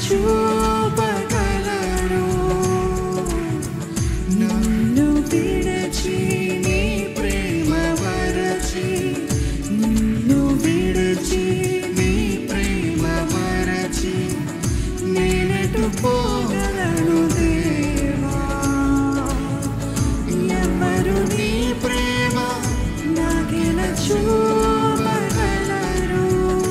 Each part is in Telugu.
చూపగలరు నన్ను విడచి నీ ప్రేమ వరచి నిన్ను విడచి నీ ప్రేమ వరచి నేనెటు పోగలను దేవా ఎవరు నీ ప్రేమ నాకెల చూపగలరు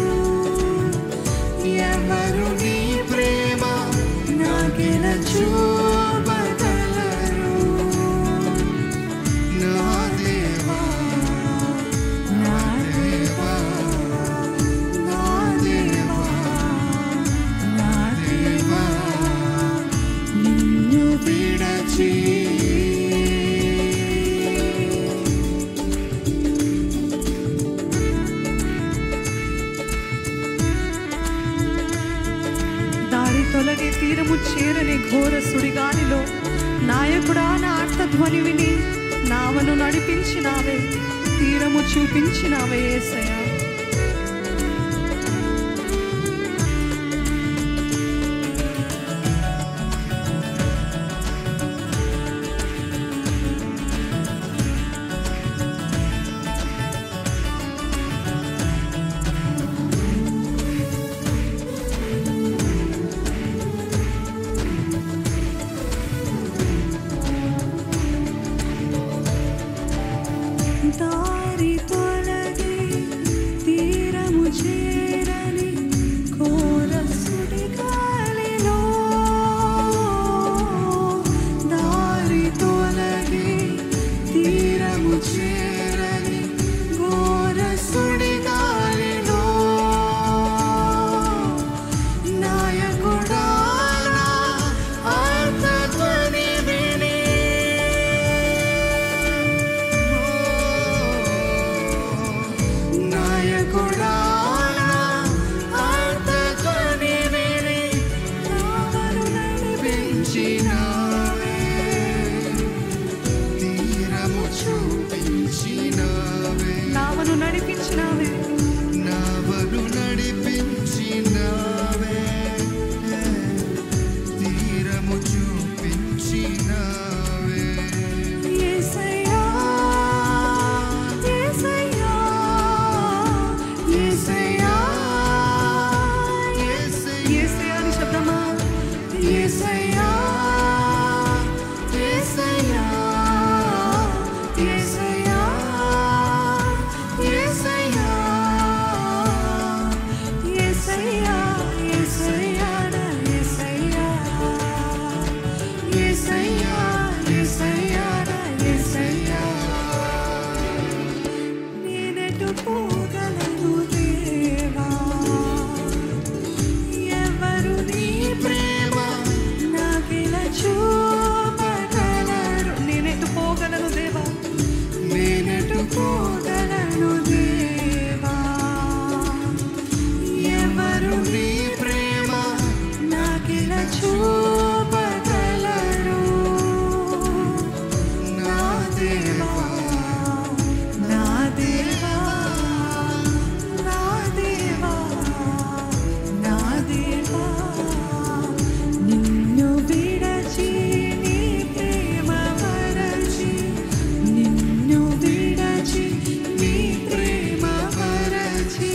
ఎవరు నీ ప్రేమ నాకెల చూపగలరు నా దేవా నా దేవా నా దేవా నా దేవా నిన్ను విడచి దారి తొలగి తీరము చేరని ఘోర సుడిగాలిలో నాయకుడా నా ఆర్తధ్వని విని నావను నడిపించినావే తీరము చూపించినావే ఏసయ్యా దారి తొలగి తీరము చేరని ఘోర సుడిగాలిలో దారి తొలగి తీరము చేరని ఘోర సుడిగాలిలో నాయకుడా నా ఆర్తధ్వని విని నాయకుడా ఆర్తధ్వని విని నావను నడిపించినావే తీరము చూపించినావే నావను నడిపించినావే నావను నడిపించినావే తీరము చూపించినావే యేసయ్యా యేసయ్యా యేసయ్యా ఏసయ్యా అని శబ్దమా యేసయ్యా యేసయ్యా యేసయ్యా యేసయ్యా యేసయ్యా యేసయ్యా నా యేసయ్యా యేసయ్యా యేసయ్యా నా యేసయ్యా నేనెటు పోగలను దేవా ఎవరు నీ ప్రేమ నాకిలా చూపగలరు నేనెటు పోగలను దేవా నేనెటు పోగలను దేవా ఎవరు నీ ప్రేమ నాకిలా చూపగలరు నా దేవా నా దేవా నా దేవా నా దేవా నిన్ను విడచి నీ ప్రేమ వరచి నిన్ను విడచి నీ ప్రేమ వరచి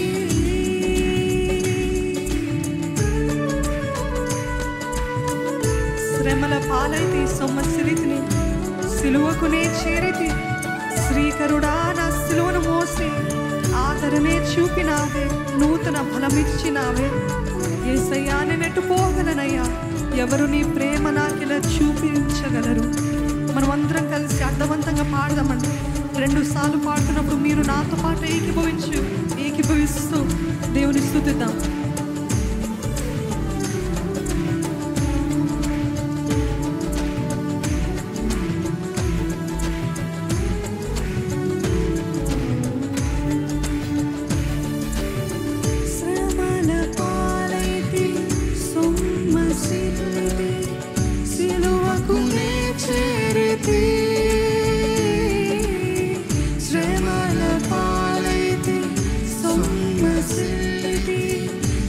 శ్రమల పాలైతి సొమ్మసిరితిని సిలువకునే చేరితి శ్రీకరుడా నా సిలువను మోసి ఆదరణే చూపినావే నూతన ఫలమిచ్చినావే ఏసయ్యా నేనెటు పోగలనయ్యా ఎవరు నీ ప్రేమ నాకిలా చూపించగలరు మనం అందరం కలిసి అర్థవంతంగా పాడదామండి రెండు సార్లు పాడుతున్నప్పుడు మీరు నాతో పాటు ఏకీభవించు ఏకీభవిస్తూ దేవుని స్థుతిద్దాం శ్రమల పాలైతి సొమ్మసిల్లితి సిలువకు నే చేరితి శ్రమల పాలైతి సొమ్మసిల్లితి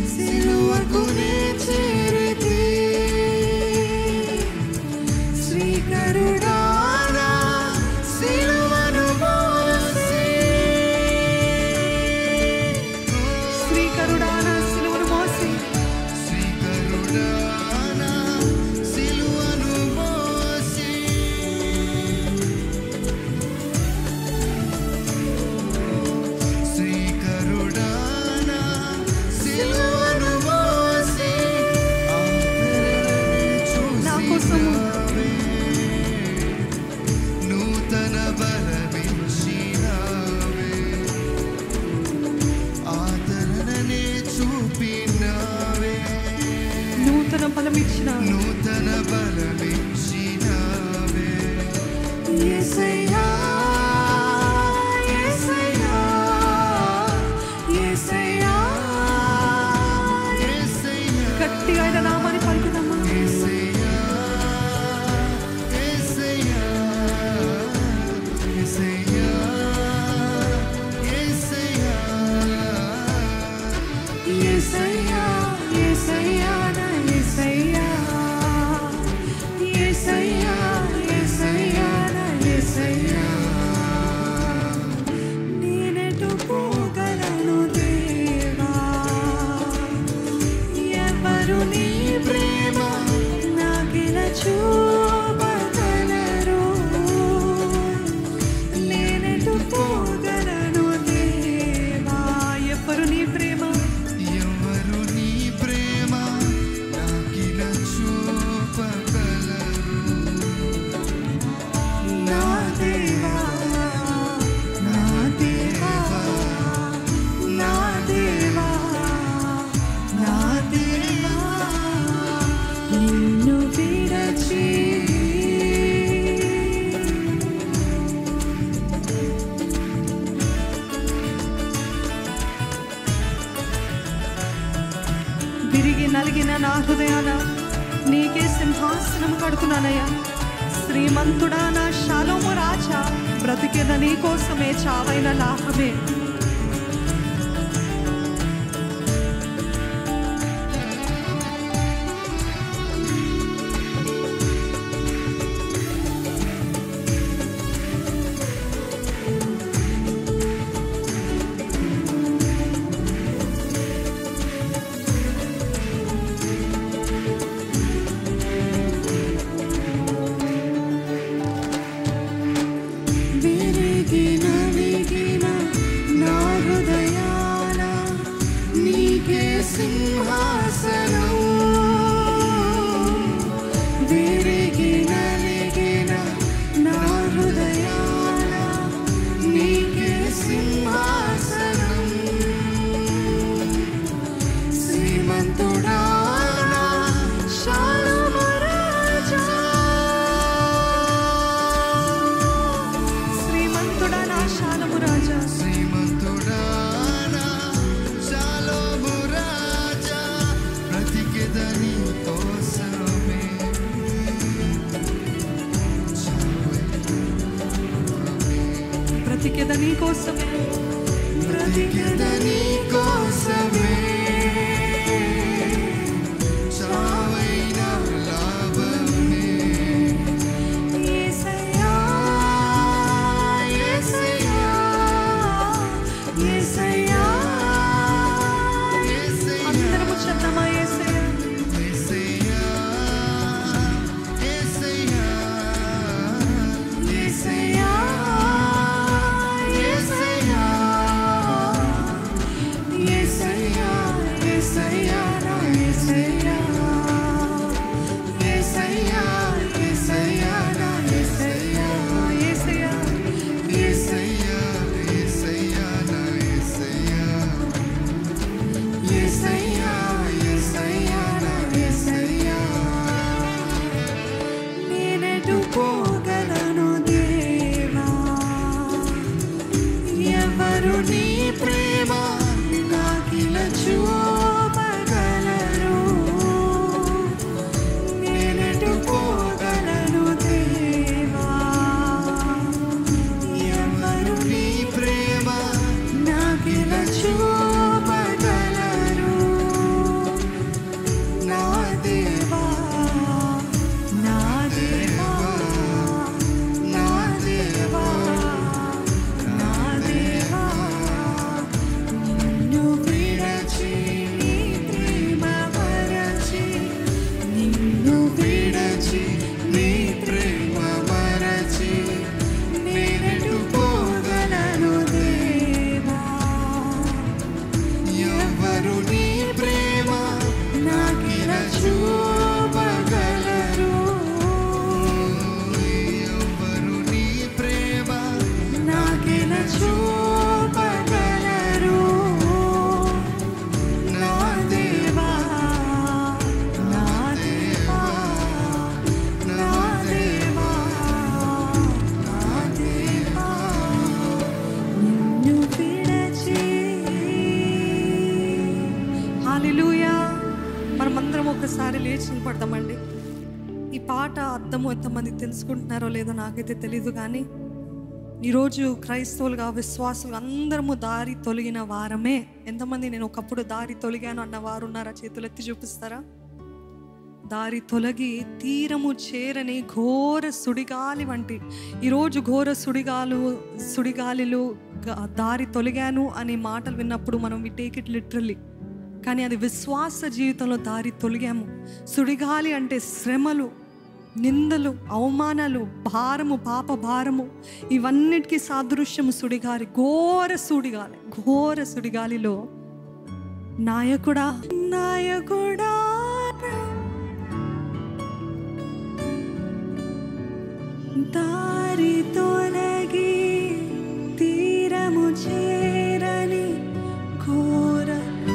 పక్షాన నీకే సింహాసనం కడుతున్నానయ్యా శ్రీమంతుడా నా శాలోము రాజా బ్రతికేద నీ కోసమే చావైన లాభమే విరిగిన విగిన నా హృదయాన నీకే సింహాసనం విరిగిన విగిన నా హృదయాన నీకే సింహాసనం శ్రీమంతుడా నా శాలోము రాజా శ్రీమంతుడా నా శాలము రాజా శ్రీమంతుడా నా శాలోము రాజా, బ్రతికెదని కోసమే. బ్రతికేద నీ కోసమే బ్రతికెదని కోసమే చావైన లాభమే. యేసయ్యా యేసయ్యా యేసయ్యా యేసయ్యా, అందరము చెద్దమా యేసయ్య యేసయ్యా, యేసయ్యా, యేసయ్యా యేసయ్యా యేసయ్యా యేసయ్యా నా యేసయ్యా యేసయ్యా యేసయ్యా నా యేసయ్యా యేసయ్య యేసయ్యా, యేసయ్యా, నా యేసయ్యా. యేసయ్యా యేసయ్యా నా యేసయ్యా నేనెటు పోగలను దేవా ఎవరు నీ ప్రేమ నాకిల చూపగలరు నేనెటు పోగలను దేవా ఎవరు నీ ప్రేమ నాకిల చూపగలరు నా దేవా నా దేవా నా దేవా నా దేవా నిన్ను విడచి నీ ప్రేమ మరచి నిన్ను విడచి నీ ప్రేమ మరచి నేనెటు పోగలను దేవా ఎవరు నీ ప్రేమ నాకిల చూపగలరు ఎవరు నీ ప్రేమ నాకిల చూపగలరు నా దేవా నా దేవా నా దేవా నా దేవా నిన్ను విడచి హాలెలూయా మనమందరం ఒకసారి లేచి నిలబడదామండి ఈ పాట అర్థము ఎంతమంది తెలుసుకుంటున్నారో లేదో నాకైతే తెలీదు కానీ ఈరోజు క్రైస్తవులుగా విశ్వాసులుగా అందరము దారి తొలగిన వారమే ఎంతమంది నేను ఒకప్పుడు దారి తొలిగాను అన్న వారు ఉన్నారా చేతులు ఎత్తి చూపిస్తారా దారి తొలగి తీరము చేరని ఘోర సుడిగాలి వంటి ఈరోజు ఘోర సుడిగాలు సుడిగాలిలు గ- దారి తొలగాను అనే మాటలు విన్నప్పుడు మనం వి టేక్ ఇట్ లిటరల్లీ కానీ అది విశ్వాస జీవితంలో దారి తొలిగాము సుడిగాలి అంటే శ్రమలు నిందలు అవమానాలు భారము పాప భారము ఇవన్నిటికీ సాదృశ్యము సుడిగాలి ఘోర సుడిగాలి ఘోర సుడిగాలిలో నాయకుడా నాయకుడా దారి తొలగి తీరము చేరని ఘోర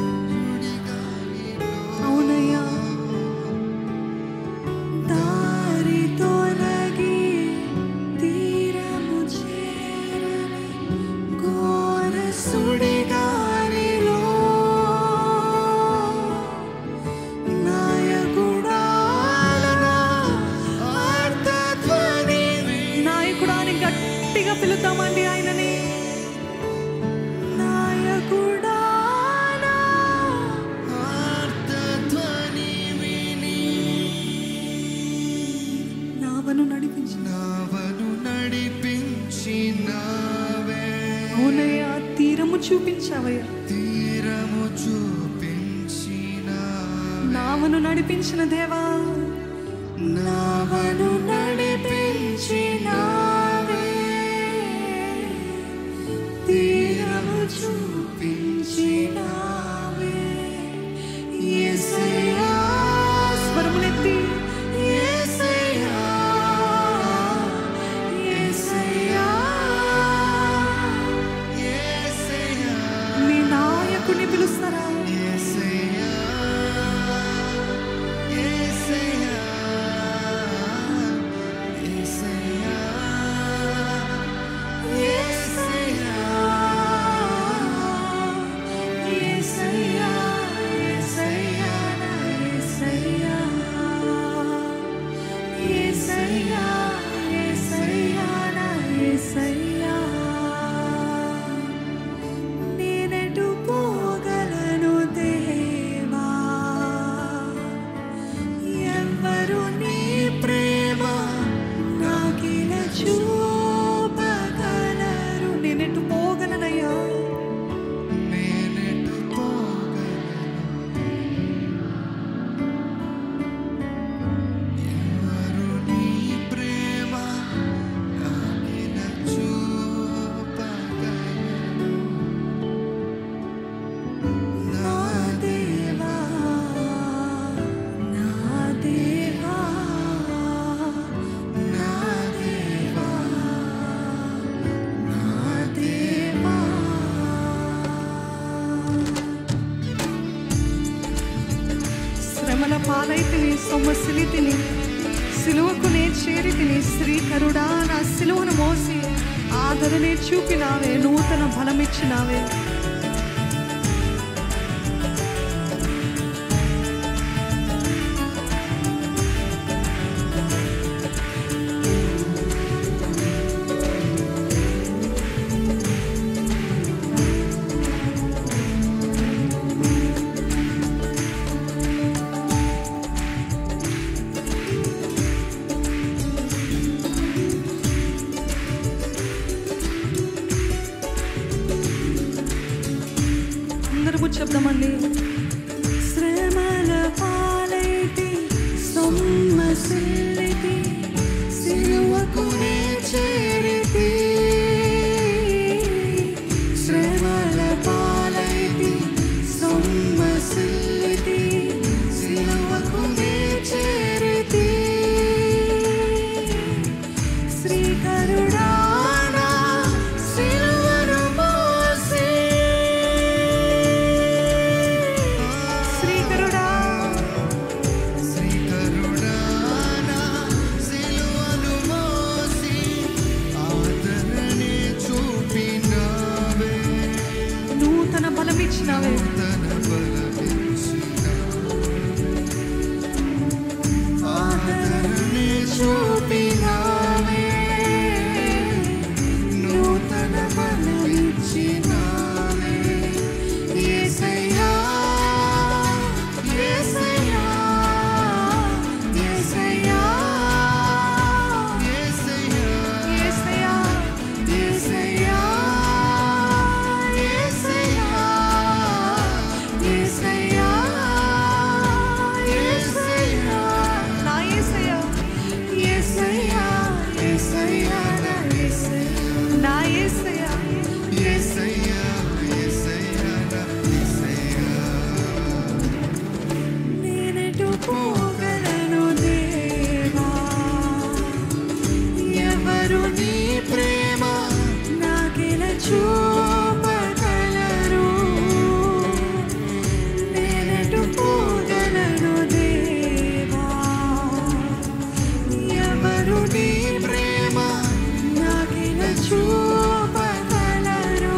అవునయ్యా దారి తొలగి తీరము చేరని ఘోర సుడిగాలిలో నాయకుడా నావను నడిపించిన నావను నడిపించినావే అవునయ్యా తీరము చూపించావయ్యా తీరము చూపించిన నావను నడిపించిన దేవా నావను నడిపించినావే తీరము చూపించినావే యేసయ్యా స్వరములెత్తి యేసయ్యా యేసయ్యా యేసయ్యా నీ నాయకుని పిలుస్తారా యేసయ్యా యేసయ్యా యేసయ్యా యేసయ్యా యేసయ్యా యేసయ్యా నా యేసయ్యా యేసయ్యా యేసయ్యా నా యేసయ్యా నేనెటు పోగలను దేవా ఎవ్వరు నీ ప్రేమ నాకిల చూపగలరు నేనెటు పోగలనయ్యా నేనెటు పోగలను ఎవరు నీ ప్రేమ నాకిల చూపగలరు నా దేవా నా దేవా నా దేవా నా దేవా శ్రమల పాలైతిని సొమ్మసిలి తిని సిలువకు నే చేరి తిని శ్రీకరుడా నా సిలువను మోసి ఆదరణే చూపినావే నూతన బలమిచ్చినావే అందరము చెప్దామండి శ్రమల పాలైతి సొమ్మసిల్లితి సిలువకు నే చేరితి శ్రమల పాలైతి సొమ్మసిల్లితి సిలువకు నే చేరితి శ్రీకరుడానా సిలువను మోసి శ్రీకరుడా శ్రీకరుడానా సిలువను మోసి ఆదరణే చూపినావే నూతన బలమిచ్చినావే తన బలమిచ్చిన ఆదరణే చూపినావే నూతన బలమిచ్చినావే యేసయ్యా యేసయ్యా యేసయ్యా యేసయ్యా యేసయ్యా యేసయ్యా యేసయ్యా యేసయ్యా యేసయ్యా నా యేసయ్యా యేసయ్యా యేసయ్యా నా యేసయ్యా నా యేసయ్యా యేసయ్యా యేసయ్యా నా యేసయ్యా నేనెటు పోగలను దేవా ఎవరు నీ ప్రేమ నాకెలా చూపగలరు నేనెటు పోగలను దేవా ఎవరు నీ ప్రేమ నాకెలా చూపగలరు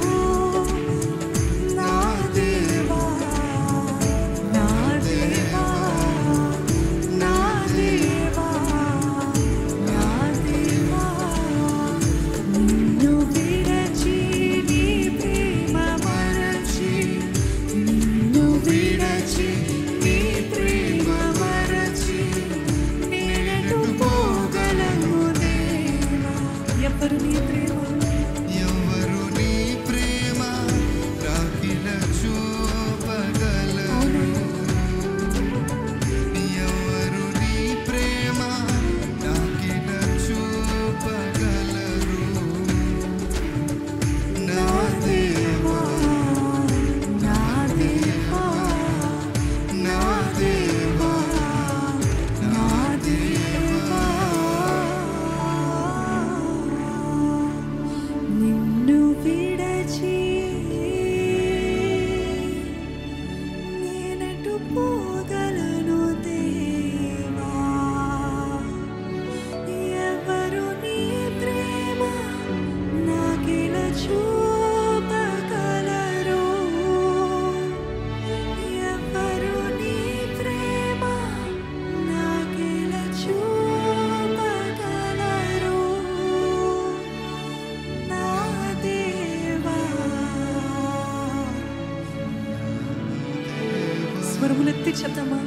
నా దేవా నా దేవా నా దేవా నా దేవా నిన్ను విడచి నీ ప్రేమ మరచి నిన్ను విడచి నీ ప్రేమ మరచి నేనెటు పోగలను స్వరములెత్తి చెప్తామా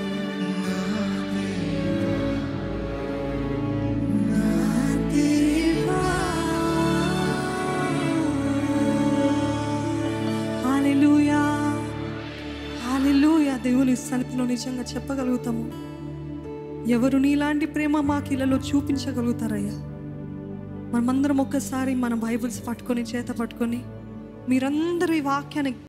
హల్లెలూయా హల్లెలూయా దేవుని సన్నిధిలో నిజంగా చెప్పగలుగుతాము ఎవరు నీలాంటి ప్రేమ మాకు ఇళ్ళలో చూపించగలుగుతారయ్యా మనమందరం ఒక్కసారి మన బైబిల్స్ పట్టుకొని చేత పట్టుకొని మీరందరూ ఈ వాక్యాన్ని